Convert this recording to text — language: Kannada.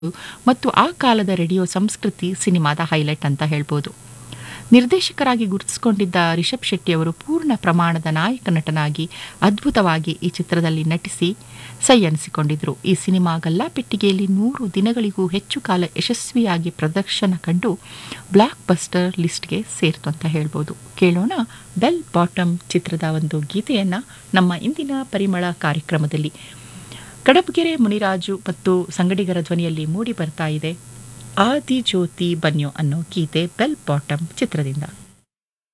ಮತ್ತು ಆ ಕಾಲದ ರೇಡಿಯೋ ಸಂಸ್ಕೃತಿ ಸಿನಿಮಾದ ಹೈಲೈಟ್ ಅಂತ ಹೇಳ್ಬೋದು ನಿರ್ದೇಶಕರಾಗಿ ಗುರುತಿಸಿಕೊಂಡಿದ್ದ ರಿಷಬ್ ಶೆಟ್ಟಿ ಅವರು ಪೂರ್ಣ ಪ್ರಮಾಣದ ನಾಯಕ ನಟನಾಗಿ ಅದ್ಭುತವಾಗಿ ಈ ಚಿತ್ರದಲ್ಲಿ ನಟಿಸಿ ಸೈ ಅನಿಸಿಕೊಂಡಿದ್ರು ಈ ಸಿನಿಮಾ ಗಲ್ಲಾಪೆಟ್ಟಿಗೆಯಲ್ಲಿ ನೂರು ದಿನಗಳಿಗೂ ಹೆಚ್ಚು ಕಾಲ ಯಶಸ್ವಿಯಾಗಿ ಪ್ರದರ್ಶನ ಕಂಡು ಬ್ಲಾಕ್ ಬಸ್ಟರ್ ಲಿಸ್ಟ್ಗೆ ಸೇರಿತು ಅಂತ ಹೇಳ್ಬೋದು ಕೇಳೋಣ ಬೆಲ್ ಬಾಟಮ್ ಚಿತ್ರದ ಒಂದು ಗೀತೆಯನ್ನ ನಮ್ಮ ಇಂದಿನ ಪರಿಮಳ ಕಾರ್ಯಕ್ರಮದಲ್ಲಿ ಕಡಬಗೆರೆ ಮುನಿರಾಜು ಮತ್ತು ಸಂಗಡಿಗರ ಧ್ವನಿಯಲ್ಲಿ ಮೂಡಿ ಬರ್ತಾ ಇದೆ ಆದಿ ಜ್ಯೋತಿ ಬನ್ಯೋ ಅನ್ನೋ ಗೀತೆ ಬೆಲ್ ಬಾಟಮ್ ಚಿತ್ರದಿಂದ